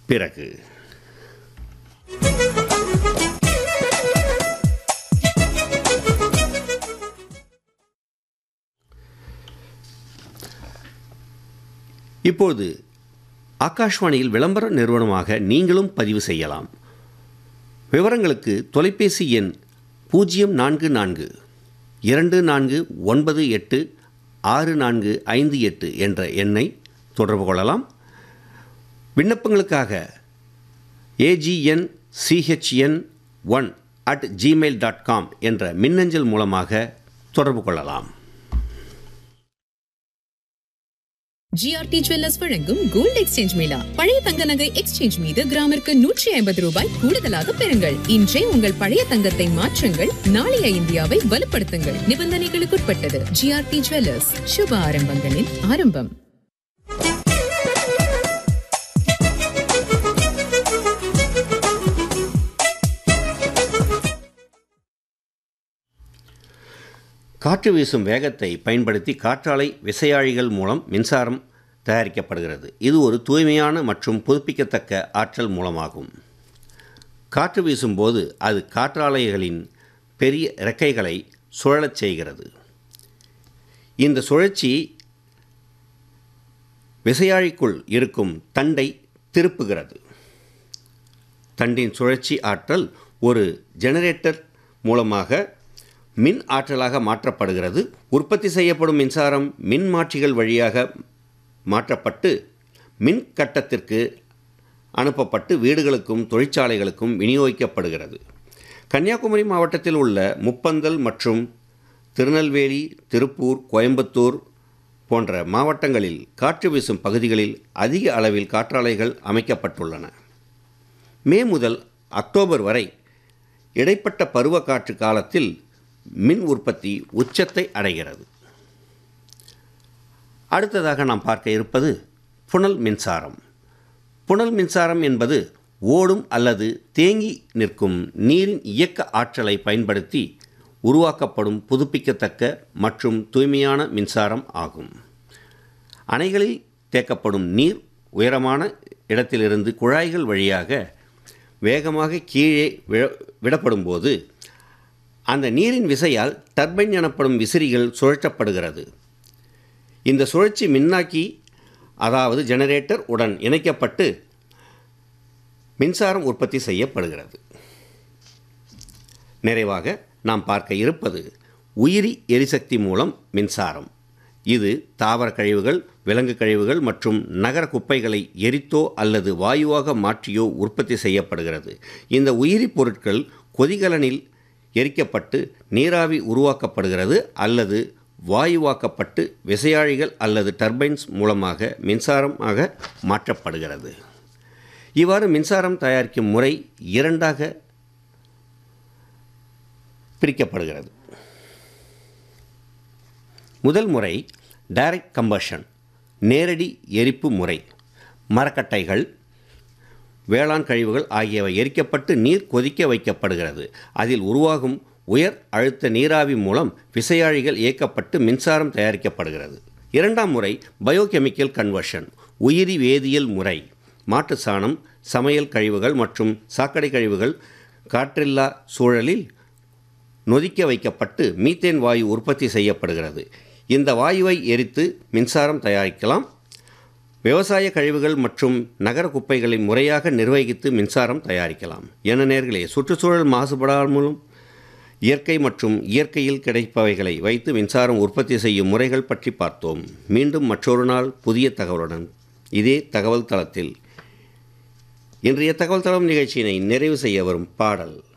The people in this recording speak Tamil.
பிறகு இப்போது ஆகாஷ்வாணியில் விளம்பர நிறுவனமாக நீங்களும் பதிவு செய்யலாம் விவரங்களுக்கு தொலைபேசி எண் பூஜ்ஜியம் நான்கு நான்கு இரண்டு நான்கு ஒன்பது எட்டு ஆறு நான்கு ஐந்து எட்டு என்ற எண்ணை தொடர்பு கொள்ளலாம் விண்ணப்பங்களுக்காக AGN CHN one at Gmail dot com என்ற மின்னஞ்சல் மூலமாக தொடர்பு கொள்ளலாம் ஜிஆர்டி ஜுவல்லர்ஸ் வழங்கும் கோல்ட் எக்ஸ்சேஞ்ச் மேளா பழைய தங்க நகை எக்ஸ்சேஞ்ச் மீது கிராமிற்கு நூற்றி ஐம்பது ரூபாய் கூடுதலாக பெறுங்கள் இன்றே உங்கள் பழைய தங்கத்தை மாற்றுங்கள் நாளைய இந்தியாவை வலுப்படுத்துங்கள் நிபந்தனைகளுக்குட்பட்டது ஜிஆர்டி ஜுவல்லர்ஸ் சுப ஆரம்பங்களின் ஆரம்பம் காற்று வீசும் வேகத்தை பயன்படுத்தி காற்றாலை விசையாழிகள் மூலம் மின்சாரம் தயாரிக்கப்படுகிறது இது ஒரு தூய்மையான மற்றும் புதுப்பிக்கத்தக்க ஆற்றல் மூலமாகும் காற்று வீசும்போது அது காற்றாலைகளின் பெரிய இறக்கைகளை சுழலச் செய்கிறது இந்த சுழற்சி விசையாழிக்குள் இருக்கும் தண்டை திருப்புகிறது தண்டின் சுழற்சி ஆற்றல் ஒரு ஜெனரேட்டர் மூலமாக மின் ஆற்றலாக மாற்றப்படுகிறது உற்பத்தி செய்யப்படும் மின்சாரம் மின் மாற்றிகள் வழியாக மாற்றப்பட்டு மின் கட்டத்திற்கு அனுப்பப்பட்டு வீடுகளுக்கும் தொழிற்சாலைகளுக்கும் விநியோகிக்கப்படுகிறது கன்னியாகுமரி மாவட்டத்தில் உள்ள முப்பந்தல் மற்றும் திருநெல்வேலி திருப்பூர் கோயம்புத்தூர் போன்ற மாவட்டங்களில் காற்று வீசும் பகுதிகளில் அதிக அளவில் காற்றாலைகள் அமைக்கப்பட்டுள்ளன மே முதல் அக்டோபர் வரை இடைப்பட்ட பருவக்காற்று காலத்தில் மின் உற்பத்தி உச்சத்தை அடைகிறது அடுத்ததாக நாம் பார்க்க இருப்பது புனல் மின்சாரம் புனல் மின்சாரம் என்பது ஓடும் அல்லது தேங்கி நிற்கும் நீரின் இயக்க ஆற்றலை பயன்படுத்தி உருவாக்கப்படும் புதுப்பிக்கத்தக்க மற்றும் தூய்மையான மின்சாரம் ஆகும் அணைகளில் தேக்கப்படும் நீர் உயரமான இடத்திலிருந்து குழாய்கள் வழியாக வேகமாக கீழே விழ விடப்படும்போது அந்த நீரின் விசையால் டர்பைன் எனப்படும் விசிறிகள் சுழற்றப்படுகிறது இந்த சுழற்சி மின்னாக்கி அதாவது ஜெனரேட்டர் உடன் இணைக்கப்பட்டு மின்சாரம் உற்பத்தி செய்யப்படுகிறது நிறைவாக நாம் பார்க்க இருப்பது உயிரி எரிசக்தி மூலம் மின்சாரம் இது தாவர கழிவுகள் விலங்கு கழிவுகள் மற்றும் நகர குப்பைகளை எரித்தோ அல்லது வாயுவாக மாற்றியோ உற்பத்தி செய்யப்படுகிறது இந்த உயிரி பொருட்கள் கொதிகலனில் எரிக்கப்பட்டு நீராவி உருவாக்கப்படுகிறது அல்லது வாயுவாக்கப்பட்டு விசையாழிகள் அல்லது டர்பைன்ஸ் மூலமாக மின்சாரமாக மாற்றப்படுகிறது இவ்வாறு மின்சாரம் தயாரிக்கும் முறை இரண்டாக பிரிக்கப்படுகிறது முதல் முறை டைரக்ட் கம்பஷன் நேரடி எரிப்பு முறை மரக்கட்டைகள் வேளாண் கழிவுகள் ஆகியவை எரிக்கப்பட்டு நீர் கொதிக்க வைக்கப்படுகிறது அதில் உருவாகும் உயர் அழுத்த நீராவி மூலம் விசையாழிகள் இயக்கப்பட்டு மின்சாரம் தயாரிக்கப்படுகிறது இரண்டாம் முறை பயோகெமிக்கல் கன்வர்ஷன் உயிரி வேதியியல் முறை மாட்டு சாணம் சமையல் கழிவுகள் மற்றும் சாக்கடை கழிவுகள் காற்றில்லா சூழலில் நொதிக்க வைக்கப்பட்டு மீத்தேன் வாயு உற்பத்தி செய்யப்படுகிறது இந்த வாயுவை எரித்து மின்சாரம் தயாரிக்கலாம் விவசாய கழிவுகள் மற்றும் நகர குப்பைகளை முறையாக நிர்வகித்து மின்சாரம் தயாரிக்கலாம் என நேர்களே சுற்றுச்சூழல் மாசுபடாமலும் இயற்கை மற்றும் இயற்கையில் கிடைப்பவைகளை வைத்து மின்சாரம் உற்பத்தி செய்யும் முறைகள் பற்றி பார்த்தோம் மீண்டும் மற்றொரு நாள் புதிய தகவலுடன் இதே தகவல் தளத்தில் இன்றைய தகவல் தளம் நிகழ்ச்சியினை நிறைவு செய்ய வரும் பாடல்